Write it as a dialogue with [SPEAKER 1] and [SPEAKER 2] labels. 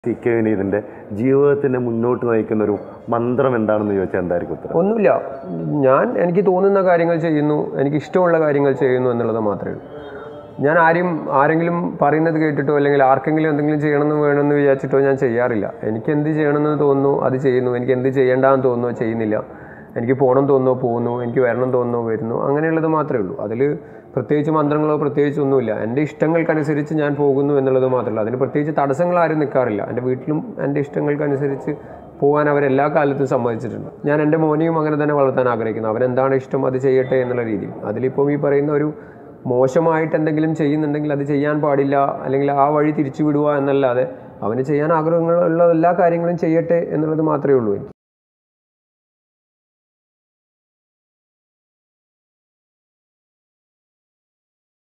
[SPEAKER 1] C K വിനീതിൻ്റെ ജീവിതത്തിനെ മുന്നോട്ട് നയിക്കുന്ന ഒരു മന്ത്രം എന്താണെന്ന് ചോദിച്ചാൽ എന്തായിരിക്കും ഉത്തരം
[SPEAKER 2] ഒന്നുമില്ല ഞാൻ എനിക്ക് തോന്നുന്ന കാര്യങ്ങൾ ചെയ്യുന്നു എനിക്ക് ഇഷ്ടമുള്ള കാര്യങ്ങൾ ചെയ്യുന്നു എന്നുള്ളത് മാത്രമേ ഉള്ളൂ ഞാൻ ആരും ആരെങ്കിലും പറയുന്നത് കേട്ടിട്ടോ അല്ലെങ്കിൽ ആർക്കെങ്കിലും എന്തെങ്കിലും ചെയ്യണമെന്ന് വേണമെന്ന് വിചാരിച്ചിട്ടോ ഞാൻ ചെയ്യാറില്ല എനിക്ക് എന്ത് ചെയ്യണമെന്ന് തോന്നുന്നു അത് ചെയ്യുന്നു എനിക്ക് എന്ത് ചെയ്യേണ്ടെന്ന് തോന്നുന്നു ചെയ്യുന്നില്ല എനിക്ക് പോകണം തോന്നുന്നോ പോകുന്നു എനിക്ക് വരണം തോന്നുന്നോ വരുന്നു അങ്ങനെയുള്ളത് മാത്രമേ ഉള്ളൂ അതിൽ പ്രത്യേകിച്ച് മന്ത്രങ്ങളോ പ്രത്യേകിച്ച് ഒന്നുമില്ല എൻ്റെ ഇഷ്ടങ്ങൾക്കനുസരിച്ച് ഞാൻ പോകുന്നു എന്നുള്ളത് മാത്രമല്ല അതിന് പ്രത്യേകിച്ച് തടസ്സങ്ങൾ ആരും നിൽക്കാറില്ല എൻ്റെ വീട്ടിലും എൻ്റെ ഇഷ്ടങ്ങൾക്കനുസരിച്ച് പോകാൻ അവരെല്ലാ കാലത്തും സമ്മതിച്ചിട്ടുണ്ട് ഞാൻ എൻ്റെ മോനെയും അങ്ങനെ തന്നെ വളർത്താൻ ആഗ്രഹിക്കുന്നു അവനെന്താണ് ഇഷ്ടം അത് ചെയ്യട്ടെ എന്നുള്ള രീതിയിൽ അതിലിപ്പം ഈ പറയുന്ന ഒരു മോശമായിട്ട് എന്തെങ്കിലും ചെയ്യുന്നുണ്ടെങ്കിൽ അത് ചെയ്യാൻ പാടില്ല അല്ലെങ്കിൽ ആ വഴി തിരിച്ചു വിടുക എന്നല്ലാതെ അവന് ചെയ്യാൻ ആഗ്രഹങ്ങളുള്ള എല്ലാ കാര്യങ്ങളും ചെയ്യട്ടെ എന്നുള്ളത് മാത്രമേ ഉള്ളൂ എനിക്ക്